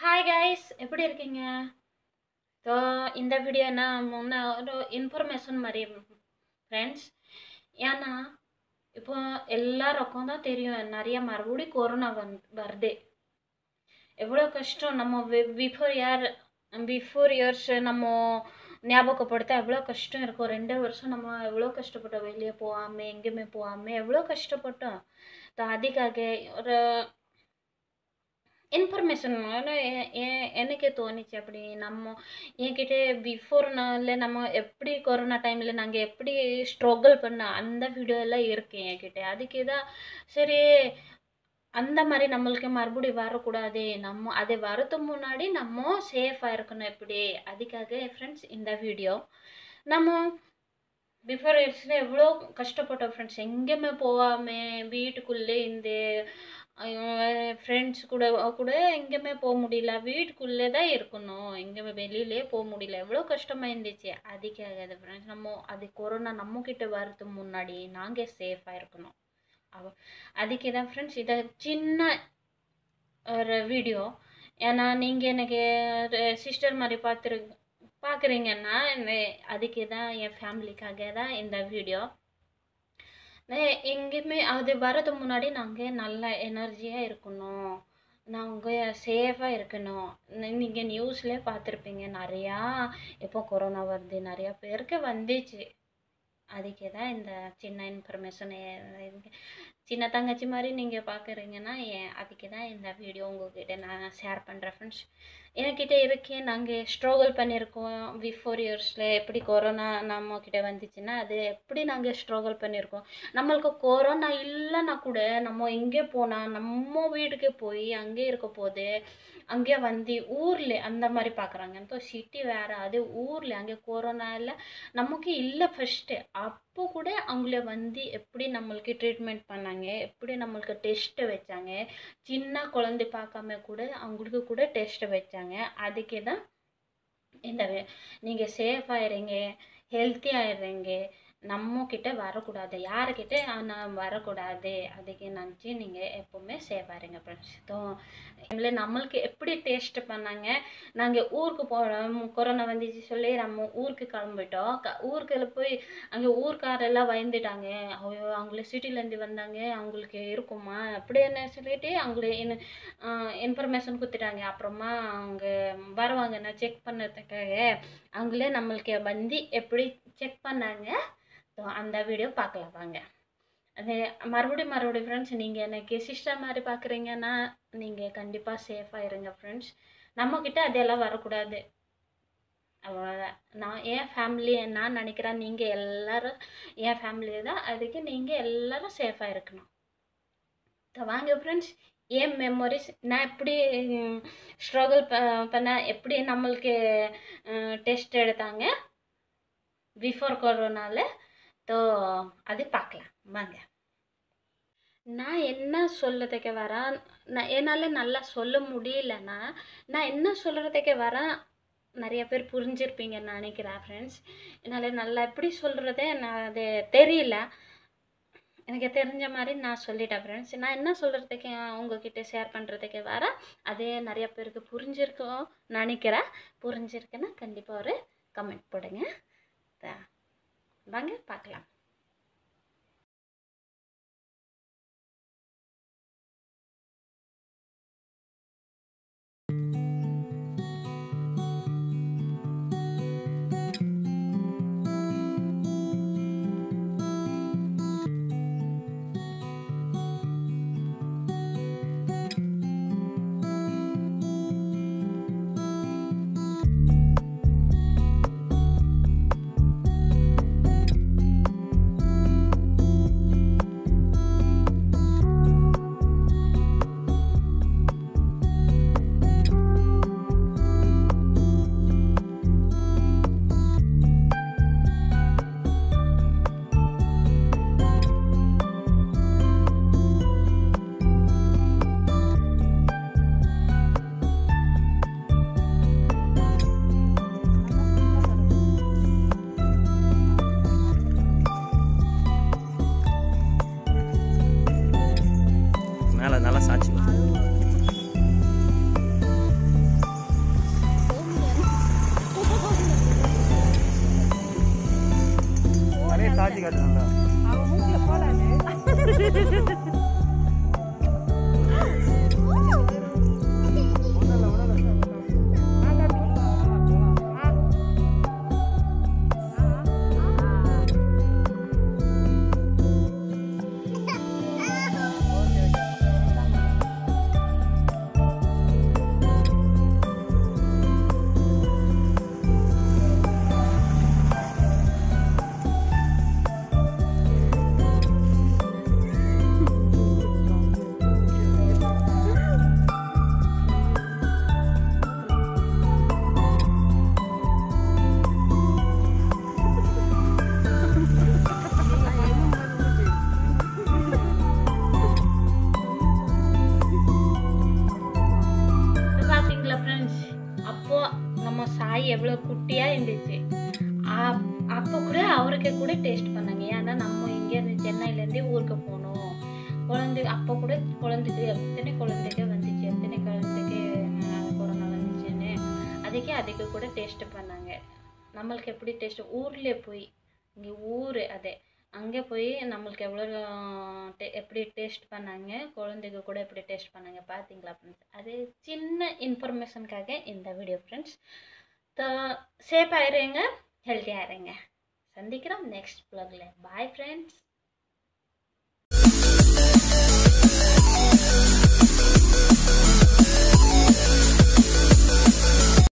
hi guys எப்படி இருக்கீங்க so இந்த வீடியோ நான் முன்ன ஒரு இன்ஃபர்மேஷன் மாதிரி ஃப்ரெண்ட்ஸ் ஏன்னா இப்போ எல்லாருக்கும் தான் தெரியும் நிறைய மறுபடியும் கொரோனா வந் வருது எவ்வளோ கஷ்டம் நம்ம பிஃபோர் இயர் பிஃபோர் இயர்ஸ் நம்ம ஞாபகப்படுத்த எவ்வளோ கஷ்டம் இருக்கும் ரெண்டு வருஷம் நம்ம எவ்வளோ கஷ்டப்பட்டோம் வெளியே போகாமல் எங்கேயுமே போகாமல் எவ்வளோ கஷ்டப்பட்டோம் ஸோ அதுக்காக ஒரு இன்ஃபர்மேஷன் எனக்கு தோணுச்சு அப்படி நம்ம என்கிட்ட பிஃபோர் நாளில் நம்ம எப்படி கொரோனா டைமில் நாங்கள் எப்படி ஸ்ட்ரகிள் பண்ண அந்த வீடியோ எல்லாம் இருக்கு என்கிட்ட அதுக்கு தான் சரி அந்த மாதிரி நம்மளுக்கு மறுபடியும் வரக்கூடாது நம்ம அது வரதுக்கு முன்னாடி நம்ம சேஃபாக இருக்கணும் எப்படி அதுக்காக ஃப்ரெண்ட்ஸ் இந்த வீடியோ நம்ம பிஃபோர் இயர்ஸில் எவ்வளோ கஷ்டப்பட்டோம் ஃப்ரெண்ட்ஸ் எங்கேயுமே போகாமல் வீட்டுக்குள்ளே இந்த ஃப்ரெண்ட்ஸ் கூட கூட எங்கேயுமே போக முடியல வீட்டுக்குள்ளே தான் இருக்கணும் எங்கேயுமே வெளியிலே போக முடியல எவ்வளோ கஷ்டமாக இருந்துச்சு அதுக்காக அது ஃப்ரெண்ட்ஸ் நம்ம அது கொரோனா நம்மக்கிட்ட வரதுக்கு முன்னாடி நாங்கள் சேஃபாக இருக்கணும் அவ அதுக்கு தான் ஃப்ரெண்ட்ஸ் இதை சின்ன ஒரு வீடியோ ஏன்னா நீங்கள் எனக்கு சிஸ்டர் மாதிரி பார்த்துரு பார்க்குறீங்கன்னா அதுக்கு தான் என் ஃபேமிலிக்காக தான் இந்த வீடியோ எங்கேயுமே அது வரதுக்கு முன்னாடி நாங்கள் நல்ல எனர்ஜியாக இருக்கணும் நாங்கள் சேஃபாக இருக்கணும் நீங்கள் நியூஸ்லேயே பார்த்துருப்பீங்க நிறையா இப்போ கொரோனா வருது நிறையா பேருக்கு வந்துச்சு அதுக்கே தான் இந்த சின்ன இன்ஃபர்மேஷன் சின்ன தங்கச்சி மாதிரி நீங்கள் பார்க்குறீங்கன்னா அதுக்கு தான் இந்த வீடியோ உங்கள்கிட்ட நான் ஷேர் பண்ணுறேன் ஃப்ரெண்ட்ஸ் என்கிட்ட இருக்கேன் நாங்கள் ஸ்ட்ரகிள் பண்ணியிருக்கோம் பிஃபோர் இயர்ஸில் எப்படி கொரோனா நம்மக்கிட்ட வந்துச்சுன்னா அது எப்படி நாங்கள் ஸ்ட்ரகிள் பண்ணியிருக்கோம் நம்மளுக்கு கொரோனா இல்லைன்னா கூட நம்ம எங்கே போனால் நம்ம வீட்டுக்கு போய் அங்கே இருக்க போது அங்கே வந்து ஊரில் அந்த மாதிரி பார்க்குறாங்க ஸோ சிட்டி வேறு அது ஊரில் அங்கே கொரோனா இல்லை நமக்கு இல்லை ஃபஸ்ட்டு அப்போ கூட அவங்கள வந்து எப்படி நம்மளுக்கு ட்ரீட்மெண்ட் பண்ணாங்க எப்படி நம்மளுக்கு டெஸ்ட்டு வச்சாங்க சின்ன குழந்தை பார்க்காம கூட அவங்களுக்கு கூட டெஸ்ட்டு வச்சாங்க அதுக்கே தான் இந்த நீங்கள் சேஃப் ஆயிடுறீங்க ஹெல்த்தி ஆயிடுறீங்க நம்ம கிட்ட வரக்கூடாது யாருக்கிட்ட நான் வரக்கூடாது அதுக்கு நினச்சி நீங்கள் எப்போவுமே சேஃபாக இருங்க ஃப்ரெண்ட்ஸ் ஸோ இதில் நம்மளுக்கு எப்படி டேஸ்ட் பண்ணாங்க நாங்கள் ஊருக்கு போகிறோம் கொரோனா வந்துச்சு சொல்லி நம்ம ஊருக்கு கிளம்பிட்டோம் க ஊருக்கு போய் அங்கே ஊர்க்காரெல்லாம் பயந்துட்டாங்க ஐயோ அவங்கள சிட்டிலேருந்து வந்தாங்க அவங்களுக்கு இருக்குமா அப்படின்னு சொல்லிட்டு அவங்கள என்ன இன்ஃபர்மேஷன் கொடுத்துட்டாங்க அப்புறமா அவங்க வருவாங்க செக் பண்ணுறதுக்காக அவங்களே நம்மளுக்கு வந்து எப்படி செக் பண்ணாங்க ஸோ அந்த வீடியோ பார்க்கலாம் வாங்க அது மறுபடியும் மறுபடியும் ஃப்ரெண்ட்ஸ் நீங்கள் எனக்கு சிஸ்டர் மாதிரி பார்க்குறீங்கன்னா நீங்கள் கண்டிப்பாக சேஃபாக இருங்க ஃப்ரெண்ட்ஸ் நம்மக்கிட்ட அதெல்லாம் வரக்கூடாது அவ்வளோதான் நான் என் ஃபேமிலி நான் நினைக்கிறேன் நீங்கள் எல்லோரும் என் ஃபேமிலி தான் அதுக்கு நீங்கள் எல்லோரும் சேஃபாக இருக்கணும் ஸோ வாங்க ஃப்ரெண்ட்ஸ் ஏன் மெமரிஸ் நான் எப்படி ஸ்ட்ரகிள் ப பண்ண எப்படி நம்மளுக்கு டெஸ்ட் எடுத்தாங்க பிஃபோர் கொரோனாவில் ஸோ அது பார்க்கலாம் வாங்க நான் என்ன சொல்கிறதுக்கு வரேன் நான் என்னால் நல்லா சொல்ல முடியலன்னா நான் என்ன சொல்கிறதுக்கு வரேன் நிறைய பேர் புரிஞ்சிருப்பீங்கன்னு நினைக்கிறேன் ஃப்ரெண்ட்ஸ் என்னால் நல்லா எப்படி சொல்கிறதே நான் அது தெரியல எனக்கு தெரிஞ்ச மாதிரி நான் சொல்லிட்டேன் ஃப்ரெண்ட்ஸ் நான் என்ன சொல்கிறதுக்கு உங்ககிட்ட ஷேர் பண்ணுறதுக்கு வரேன் அதே நிறைய பேருக்கு புரிஞ்சிருக்கோம் நினைக்கிறேன் புரிஞ்சிருக்குன்னா கண்டிப்பாக ஒரு கமெண்ட் போடுங்க வாங்க பார்க்கலாம் வாய் எவ்வளோ குட்டியாக இருந்துச்சு அப்- அப்போ கூட அவருக்கு கூட டேஸ்ட் பண்ணாங்க ஏன்னா நம்ம இங்கேருந்து சென்னையிலேருந்தே ஊருக்கு போகணும் குழந்தை அப்போ கூட குழந்தைக்கு எத்தனை குழந்தைக்கு வந்துச்சு எத்தனை குழந்தைக்கு அஹ், கொரோனா வந்துச்சுன்னு அதுக்கே அதுக்கு கூட டேஸ்ட் பண்ணாங்க நம்மளுக்கு எப்படி டேஸ்ட் ஊர்லேயே போய் இங்கே ஊர் அதே அங்கே போய் நம்மளுக்கு எவ்வளோ டே- எப்படி டேஸ்ட் பண்ணாங்க குழந்தைக்கு கூட எப்படி டேஸ்ட் பண்ணாங்க பார்த்தீங்களா ஃப்ரெண்ட்ஸ் அது சின்ன இன்ஃபர்மேஷனுக்காக இந்த வீடியோ ஃப்ரெண்ட்ஸ் சேஃபாக இருங்க ஹெல்த்தியாக இருங்க சந்திக்கிறோம் நெக்ஸ்ட் ப்ளாகில் பாய் ஃப்ரெண்ட்ஸ்